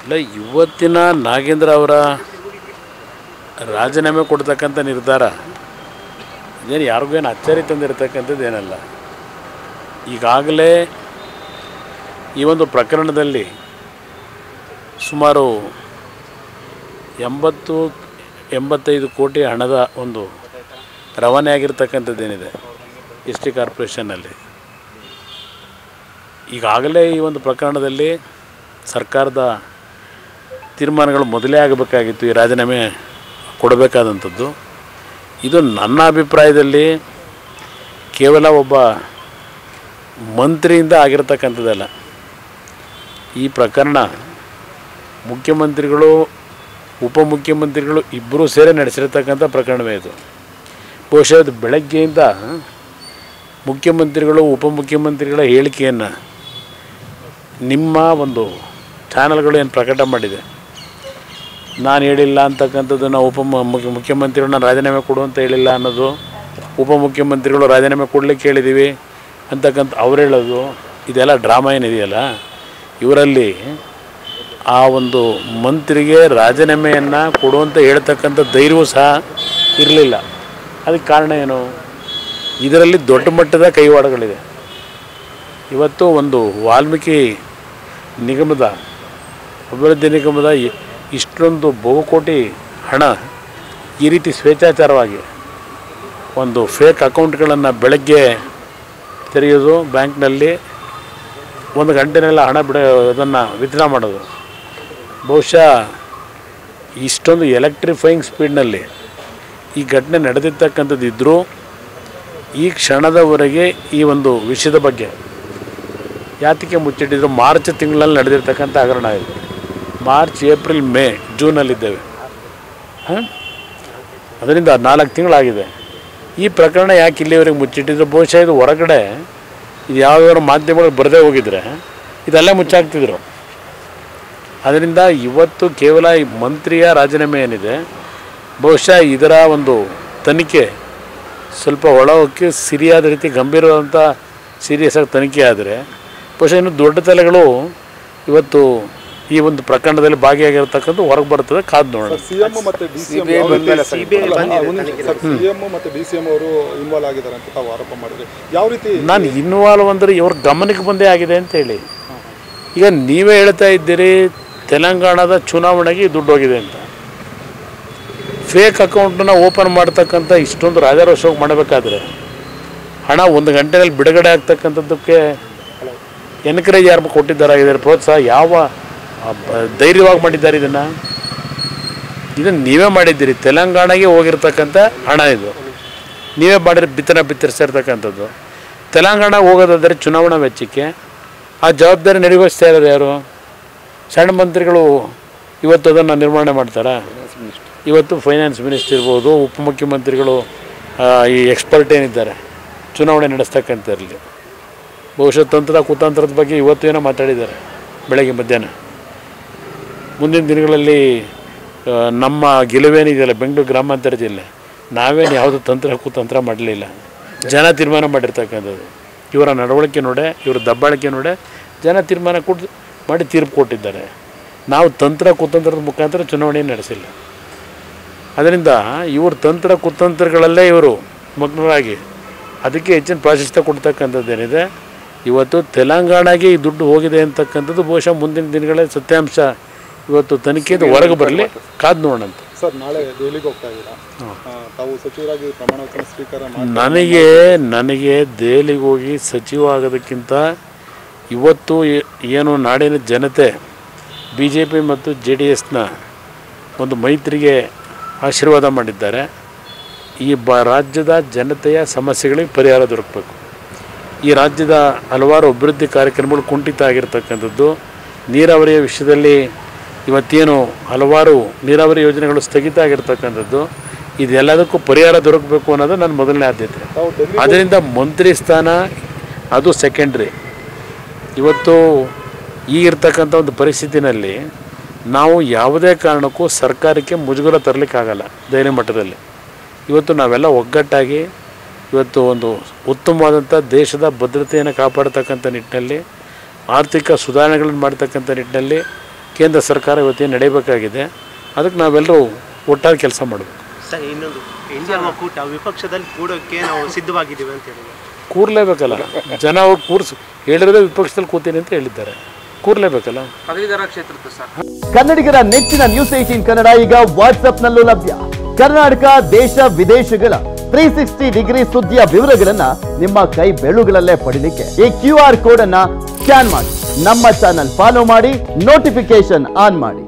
ಇಲ್ಲ ಇವತ್ತಿನ ನಾಗೇಂದ್ರ ಅವರ ರಾಜೀನಾಮೆ ಕೊಡ್ತಕ್ಕಂಥ ನಿರ್ಧಾರ ಇದೇನು ಯಾರಿಗೂ ಏನು ಅಚ್ಚರಿ ತಂದಿರತಕ್ಕಂಥದ್ದು ಏನಲ್ಲ ಈಗಾಗಲೇ ಈ ಒಂದು ಪ್ರಕರಣದಲ್ಲಿ ಸುಮಾರು ಎಂಬತ್ತು ಎಂಬತ್ತೈದು ಕೋಟಿ ಹಣದ ಒಂದು ರವಾನೆ ಆಗಿರ್ತಕ್ಕಂಥದ್ದೇನಿದೆ ಎಸ್ ಟಿ ಕಾರ್ಪೊರೇಷನ್ನಲ್ಲಿ ಈಗಾಗಲೇ ಈ ಒಂದು ಪ್ರಕರಣದಲ್ಲಿ ಸರ್ಕಾರದ ತೀರ್ಮಾನಗಳು ಮೊದಲೇ ಆಗಬೇಕಾಗಿತ್ತು ಈ ರಾಜೀನಾಮೆ ಕೊಡಬೇಕಾದಂಥದ್ದು ಇದು ನನ್ನ ಅಭಿಪ್ರಾಯದಲ್ಲಿ ಕೇವಲ ಒಬ್ಬ ಮಂತ್ರಿಯಿಂದ ಆಗಿರ್ತಕ್ಕಂಥದ್ದಲ್ಲ ಈ ಪ್ರಕರಣ ಮುಖ್ಯಮಂತ್ರಿಗಳು ಉಪಮುಖ್ಯಮಂತ್ರಿಗಳು ಇಬ್ಬರೂ ಸೇರಿ ನಡೆಸಿರ್ತಕ್ಕಂಥ ಪ್ರಕರಣವೇ ಇದು ಬಹುಶಃ ಅದು ಬೆಳಗ್ಗೆಯಿಂದ ಮುಖ್ಯಮಂತ್ರಿಗಳು ಉಪಮುಖ್ಯಮಂತ್ರಿಗಳ ಹೇಳಿಕೆಯನ್ನು ನಿಮ್ಮ ಒಂದು ಚಾನಲ್ಗಳು ಏನು ಪ್ರಕಟ ಮಾಡಿದೆ ನಾನು ಹೇಳಿಲ್ಲ ಅಂತಕ್ಕಂಥದ್ದನ್ನು ಉಪ ಮುಖ್ಯ ಮುಖ್ಯಮಂತ್ರಿಗಳನ್ನ ರಾಜೀನಾಮೆ ಕೊಡು ಅಂತ ಹೇಳಿಲ್ಲ ಅನ್ನೋದು ಉಪಮುಖ್ಯಮಂತ್ರಿಗಳು ರಾಜೀನಾಮೆ ಕೊಡಲಿಕ್ಕೆ ಹೇಳಿದ್ದೀವಿ ಅಂತಕ್ಕಂಥ ಅವ್ರು ಹೇಳೋದು ಇದೆಲ್ಲ ಡ್ರಾಮಾ ಏನಿದೆಯಲ್ಲ ಇವರಲ್ಲಿ ಆ ಒಂದು ಮಂತ್ರಿಗೆ ರಾಜೀನಾಮೆಯನ್ನು ಕೊಡುವಂತ ಹೇಳ್ತಕ್ಕಂಥ ಧೈರ್ಯವೂ ಸಹ ಇರಲಿಲ್ಲ ಅದಕ್ಕೆ ಕಾರಣ ಏನು ಇದರಲ್ಲಿ ದೊಡ್ಡ ಮಟ್ಟದ ಕೈವಾಡಗಳಿದೆ ಇವತ್ತು ಒಂದು ವಾಲ್ಮೀಕಿ ನಿಗಮದ ಅಭಿವೃದ್ಧಿ ನಿಗಮದ ಇ- ಇಷ್ಟೊಂದು ಬಹುಕೋಟಿ ಹಣ ಈ ರೀತಿ ಸ್ವೇಚ್ಛಾಚಾರವಾಗಿ ಒಂದು ಫೇಕ್ ಅಕೌಂಟ್ಗಳನ್ನು ಬೆಳಗ್ಗೆ ತೆರೆಯೋದು ಬ್ಯಾಂಕ್ನಲ್ಲಿ ಒಂದು ಗಂಟೆನೆಲ್ಲ ಹಣ ಬಿಡ ಅದನ್ನು ವಿತ್ಡ್ರಾ ಮಾಡೋದು ಬಹುಶಃ ಇಷ್ಟೊಂದು ಎಲೆಕ್ಟ್ರಿಫೈಯಿಂಗ್ ಸ್ಪೀಡ್ನಲ್ಲಿ ಈ ಘಟನೆ ನಡೆದಿರ್ತಕ್ಕಂಥದ್ದು ಇದ್ದರೂ ಈ ಕ್ಷಣದವರೆಗೆ ಈ ಒಂದು ವಿಷಯದ ಬಗ್ಗೆ ಯಾತಕ್ಕೆ ಮುಚ್ಚಿಟ್ಟಿದ್ರು ಮಾರ್ಚ್ ತಿಂಗಳಲ್ಲಿ ನಡೆದಿರ್ತಕ್ಕಂಥ ಹಗರಣ ಇದು ಮಾರ್ಚ್ ಏಪ್ರಿಲ್ ಮೇ ಜೂನಲ್ಲಿದ್ದೇವೆ ಹಾಂ ಅದರಿಂದ ನಾಲ್ಕು ತಿಂಗಳಾಗಿದೆ ಈ ಪ್ರಕರಣ ಯಾಕೆ ಇಲ್ಲಿವರೆಗೆ ಮುಚ್ಚಿಟ್ಟಿದ್ರು ಬಹುಶಃ ಇದು ಹೊರಗಡೆ ಇದು ಯಾವ್ಯಾವ ಮಾಧ್ಯಮಗಳು ಬರದೇ ಹೋಗಿದ್ರೆ ಇದೆಲ್ಲ ಮುಚ್ಚಾಕ್ತಿದ್ರು ಅದರಿಂದ ಇವತ್ತು ಕೇವಲ ಈ ಮಂತ್ರಿಯ ರಾಜೀನಾಮೆ ಏನಿದೆ ಬಹುಶಃ ಇದರ ಒಂದು ತನಿಖೆ ಸ್ವಲ್ಪ ಒಳಕ್ಕೆ ಸಿರಿಯಾದ ರೀತಿ ಗಂಭೀರವಾದಂಥ ಸೀರಿಯಸ್ ಆಗಿ ತನಿಖೆ ಆದರೆ ಬಹುಶಃ ಇನ್ನು ದೊಡ್ಡ ತಲೆಗಳು ಇವತ್ತು ಈ ಒಂದು ಪ್ರಕರಣದಲ್ಲಿ ಭಾಗಿಯಾಗಿರ್ತಕ್ಕಂಥ ಹೊರಗೆ ಬರ್ತದೆ ಕಾದು ನೋಡೋಣ ಸಿಎಂ ಮತ್ತೆ ಡಿಸಿಎಂ ಸಿಎಂ ಮತ್ತೆ ಡಿಸಿಎಂ ಅವರು ಇನ್ವಾಲ್ವ್ ಆಗಿದ್ದಾರೆ ಅಂತ ತಾವು ಆರೋಪ ಮಾಡಿದ್ರಿ ಯಾವ ರೀತಿ ನಾನು ಇನ್ವಾಲ್ವ್ ಅಂದರೆ ಇವ್ರ ಗಮನಕ್ಕೆ ಬಂದೇ ಆಗಿದೆ ಅಂತ ಹೇಳಿ ಈಗ ನೀವೇ ಹೇಳ್ತಾ ಇದ್ದೀರಿ ತೆಲಂಗಾಣದ ಚುನಾವಣೆಗೆ ಈ ದುಡ್ಡು ಹೋಗಿದೆ ಅಂತ ಫೇಕ್ ಅಕೌಂಟನ್ನ ಓಪನ್ ಮಾಡ್ತಕ್ಕಂಥ ಇಷ್ಟೊಂದು ರಾಜಾರೋಷವಾಗಿ ಮಾಡಬೇಕಾದ್ರೆ ಹಣ ಒಂದು ಗಂಟೆಯಲ್ಲಿ ಬಿಡುಗಡೆ ಆಗ್ತಕ್ಕಂಥದ್ದಕ್ಕೆ ಎನ್ಕರೇಜ್ ಯಾರು ಕೊಟ್ಟಿದ್ದಾರೆ ಇದರ ಪ್ರೋತ್ಸಾಹ ಯಾವ ಆ, ಬ- ಧೈರ್ಯವಾಗಿ ಮಾಡಿದ್ದಾರೆ ಇದನ್ನು ಇದನ್ನು ನೀವೇ ಮಾಡಿದ್ದೀರಿ ತೆಲಂಗಾಣಗೆ ಹೋಗಿರ್ತಕ್ಕಂಥ ಹಣ ಇದು ನೀವೇ ಮಾಡಿರಿ ಬಿತ್ತನೆ ಬಿತ್ತರಿಸಿರ್ತಕ್ಕಂಥದ್ದು ತೆಲಂಗಾಣ ಹೋಗೋದಾದರೆ ಚುನಾವಣಾ ವೆಚ್ಚಕ್ಕೆ ಆ ಜವಾಬ್ದಾರಿ ನಿರ್ವಹಿಸ್ತಾ ಇರೋದು ಯಾರು ಸಣ್ಣ ಮಂತ್ರಿಗಳು ಇವತ್ತು ಅದನ್ನು ನಿರ್ವಹಣೆ ಮಾಡ್ತಾರಾ ಇವತ್ತು ಫೈನಾನ್ಸ್ ಮಿನಿಸ್ಟರ್ ಇರ್ಬೋದು ಉಪಮುಖ್ಯಮಂತ್ರಿಗಳು ಆ, ಈ ಎಕ್ಸ್ಪರ್ಟ್ ಏನಿದ್ದಾರೆ ಚುನಾವಣೆ ನಡೆಸ್ತಕ್ಕಂಥದ್ರಲ್ಲಿ ಬಹುಶಃ ತಂತ್ರ ಕುತಂತ್ರದ ಬಗ್ಗೆ ಇವತ್ತು ಏನೋ ಮಾತಾಡಿದ್ದಾರೆ ಬೆಳಗ್ಗೆ ಮಧ್ಯಾಹ್ನ ಮುಂದಿನ ದಿನಗಳಲ್ಲಿ ಆ, ನಮ್ಮ ಗೆಲುವೇನಿದೆಯಲ್ಲ ಬೆಂಗಳೂರು ಗ್ರಾಮಾಂತರ ಜಿಲ್ಲೆ ನಾವೇನು ಯಾವುದೋ ತಂತ್ರ ಕುತಂತ್ರ ಮಾಡಲಿಲ್ಲ ಜನ ತೀರ್ಮಾನ ಮಾಡಿರ್ತಕ್ಕಂಥದ್ದು ಇವರ ನಡವಳಿಕೆ ನೋಡೆ ಇವರ ದಬ್ಬಾಳಿಕೆ ನೋಡೆ ಜನ ತೀರ್ಮಾನ ಕೊಟ್ಟು ಮಾಡಿ ತೀರ್ಪು ಕೊಟ್ಟಿದ್ದಾರೆ ನಾವು ತಂತ್ರ ಕುತಂತ್ರದ ಮುಖಾಂತರ ಚುನಾವಣೆ ನಡೆಸಿಲ್ಲ ಅದರಿಂದ ಇವರು ತಂತ್ರ ಕುತಂತ್ರಗಳಲ್ಲೇ ಇವರು ಮಗ್ನರಾಗಿ ಅದಕ್ಕೆ ಹೆಚ್ಚಿನ ಪ್ರಾಶಸ್ತ್ಯ ಕೊಡ್ತಕ್ಕಂಥದ್ದೇನಿದೆ ಇವತ್ತು ತೆಲಂಗಾಣಗೆ ಈ ದುಡ್ಡು ಹೋಗಿದೆ ಅಂತಕ್ಕಂಥದ್ದು ಬಹುಶಃ ಮುಂದಿನ ದಿನಗಳೇ ಸತ್ಯಾಂಶ ಇವತ್ತು ತನಿಖೆಯಿಂದ ಹೊರಗೆ ಬರಲಿ ಕಾದು ನೋಡೋಣಂತ ಸರ್ ನಾಳೆ ದೆಹಲಿಗೆ ಹೋಗ್ತಾ ಇದ್ದೀರಾ ಆ, ತಾವು ಸಚಿವರಾಗಿ ಪ್ರಮಾಣ ವಚನ ಸ್ವೀಕಾರ ಮಾಡಿ ನನಗೆ ನನಗೆ ದೆಹಲಿಗೆ ಹೋಗಿ ಸಚಿವ ಆಗೋದಕ್ಕಿಂತ ಇವತ್ತು ಏ- ಏನು ನಾಡಿನ ಜನತೆ ಬಿ ಜೆ ಪಿ ಮತ್ತು ಜೆ ಡಿ ಎಸ್ನ ಒಂದು ಮೈತ್ರಿಗೆ ಆಶೀರ್ವಾದ ಮಾಡಿದ್ದಾರೆ ಈ ಬ ರಾಜ್ಯದ ಜನತೆಯ ಸಮಸ್ಯೆಗಳಿಗೆ ಪರಿಹಾರ ದೊರಕಬೇಕು ಈ ರಾಜ್ಯದ ಹಲವಾರು ಅಭಿವೃದ್ಧಿ ಕಾರ್ಯಕ್ರಮಗಳು ಕುಂಠಿತ ಆಗಿರ್ತಕ್ಕಂಥದ್ದು ನೀರಾವರಿಯ ವಿಷಯದಲ್ಲಿ ಇವತ್ತೇನು ಹಲವಾರು ನೀರಾವರಿ ಯೋಜನೆಗಳು ಸ್ಥಗಿತ ಆಗಿರ್ತಕ್ಕಂಥದ್ದು ಇದೆಲ್ಲದಕ್ಕೂ ಪರಿಹಾರ ದೊರಕಬೇಕು ಅನ್ನೋದು ನನ್ನ ಮೊದಲನೇ ಆದ್ಯತೆ ತಾವು ಡೆಲ್ಲಿ ಅದರಿಂದ ಮಂತ್ರಿ ಸ್ಥಾನ ಅದು ಸೆಕೆಂಡ್ರಿ ಇವತ್ತು ಈಗಿರ್ತಕ್ಕಂಥ ಒಂದು ಪರಿಸ್ಥಿತಿನಲ್ಲಿ ನಾವು ಯಾವುದೇ ಕಾರಣಕ್ಕೂ ಸರ್ಕಾರಕ್ಕೆ ಮುಜುಗರ ತರಲಿಕ್ಕಾಗಲ್ಲ ಧೈರ್ಯ ಮಟ್ಟದಲ್ಲಿ ಇವತ್ತು ನಾವೆಲ್ಲ ಒಗ್ಗಟ್ಟಾಗಿ ಇವತ್ತು ಒಂದು ಉತ್ತಮವಾದಂಥ ದೇಶದ ಭದ್ರತೆಯನ್ನು ಕಾಪಾಡ್ತಕ್ಕಂಥ ನಿಟ್ಟಿನಲ್ಲಿ ಆರ್ಥಿಕ ಸುಧಾರಣೆಗಳನ್ನು ಮಾಡ್ತಕ್ಕಂಥ ನಿಟ್ಟಿನಲ್ಲಿ ಕೇಂದ್ರ ಸರ್ಕಾರ ಇವತ್ತೇನು ನಡೆಯಬೇಕಾಗಿದೆ ಅದಕ್ಕೆ ನಾವೆಲ್ಲರೂ ಒಟ್ಟಾಗಿ ಕೆಲಸ ಮಾಡಬೇಕು ಸರ್ ಇನ್ನೊಂದು ಇಂಡಿಯಾ ಒಕ್ಕೂಟ ವಿಪಕ್ಷದಲ್ಲಿ ಕೂಡೋಕ್ಕೆ ನಾವು ಸಿದ್ಧವಾಗಿದ್ದೀವಿ ಅಂತ ಹೇಳಿದ್ರು ಕೂರಲೇಬೇಕಲ್ಲ ಜನ ಅವ್ರು ಕೂರ್ಸು ಹೇಳಿರೋದೇ ವಿಪಕ್ಷದಲ್ಲಿ ಕೂತೀನಿ ಅಂತ ಹೇಳಿದ್ದಾರೆ ಕೂರಲೇಬೇಕಲ್ಲ ಪದವೀಧರ ಕ್ಷೇತ್ರದ ಸರ್ ಕನ್ನಡಿಗರ ನೆಚ್ಚಿನ ನ್ಯೂಸ್ ಏಟೀನ್ ಕನ್ನಡ ಈಗ ವಾಟ್ಸ್ಆಪ್ನಲ್ಲೂ ಲಭ್ಯ ಕರ್ನಾಟಕ ದೇಶ ವಿದೇಶಗಳ ತ್ರೀ ಸಿಕ್ಸ್ಟಿ ಡಿಗ್ರಿ ಸುದ್ದಿಯ ವಿವರಗಳನ್ನ ನಿಮ್ಮ ಕೈ ಬೆಳುಗಳಲ್ಲೇ ಪಡಿಲಿಕ್ಕೆ ಈ ಕ್ಯೂ ಆರ್ ಕೋಡ್ ಅನ್ನ ಸ್ಕ್ಯಾನ್ ಮಾಡಿ ನಮ್ಮ ಚಾನಲ್ ಫಾಲೋ ಮಾಡಿ ನೋಟಿಫಿಕೇಶನ್ ಆನ್ ಮಾಡಿ